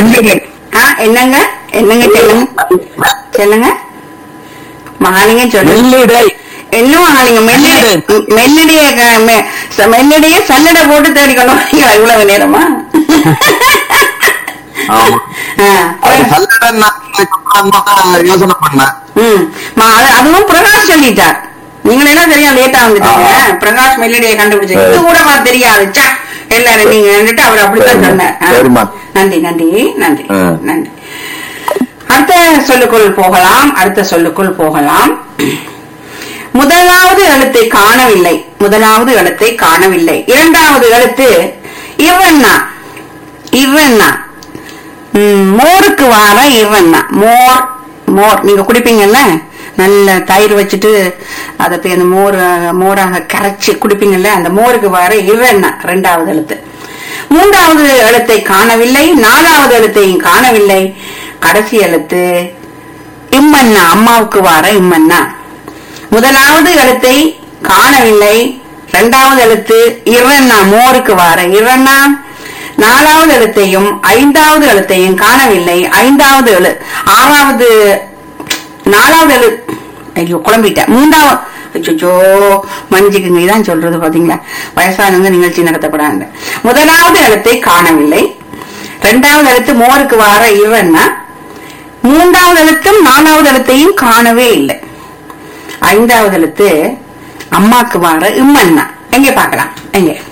மெல்லிடை ஆ என்னங்க என்னங்க சொல்லுங்க சொல்லுங்க மகாலிங்க சொல்லுங்க மெல்லிடை இன்னும் மகாலிங்க மெல்லிடை மெல்லிடைய க- மெ- ச- மெல்லிடைய சல்லடை போட்டு தேடி கொண்டு வரீங்களா இவ்வளவு நேரமா ஆமா ஆ, அது சல்லடை நான் அப்புறம் யோசனை பண்ணேன் ம் ம- அது- அதுவும் பிரகாஷ் சொல்லிட்டார் நீங்க என்ன தெரியும் லேட்டா வந்துட்டீங்க பிரகாஷ் மெல்லிடைய கண்டுபிடிச்சு இது கூட பார்த்து தெரியாது ச்சே, எல்லாரும் நீங்க வந்துட்டு அவர் அப்படித்தான் சரிம்மா. சொன்னார் ஆ. சரிம்மா. நன்றி நன்றி நன்றி ஆ. நன்றி அடுத்த சொல்லுக்குள் போகலாம் அடுத்த சொல்லுக்குள் போகலாம் முதலாவது எழுத்தை காணவில்லை முதலாவது எழுத்தை காணவில்லை இரண்டாவது எழுத்து இவண்ணா இவண்ணா ம், மோருக்கு வார இவண்ணா மோர் மோர் நீங்க குடிப்பீங்கல்ல நல்ல தயிர் வச்சுட்டு அதை போய் அந்த மோர் மோராக கரைச்சி குடிப்பீங்கல்ல அந்த மோருக்கு வார இவண்ணா ரெண்டாவது எழுத்து மூன்றாவது எழுத்தை காணவில்லை நாலாவது எழுத்தையும் காணவில்லை கடைசி எழுத்து இம்மன்னா அம்மாவுக்கு வார இம்மன்னா முதலாவது எழுத்தை காணவில்லை இரண்டாவது எழுத்து இரண்ணா மோருக்கு வார இரண்ணா நாலாவது எழுத்தையும் ஐந்தாவது எழுத்தையும் காணவில்லை ஐந்தாவது எழு ஆறாவது நாலாவது எழு ஐயோ குழம்பிட்டேன் மூன்றாவது அச்சோ மஞ்சுக்குங்க இதான் சொல்றது பாத்தீங்களா வயசானவங்க நிகழ்ச்சி நடத்தப்படாங்க முதலாவது எழுத்தை காணவில்லை இரண்டாவது எழுத்து மோருக்கு வார இரண்ணா மூன்றாவது எழுத்தும் நாலாவது எழுத்தையும் காணவே இல்லை ஐந்தாவது எழுத்து அம்மாக்கு வார இம்மன்னா எங்க பார்க்கலாம் எங்க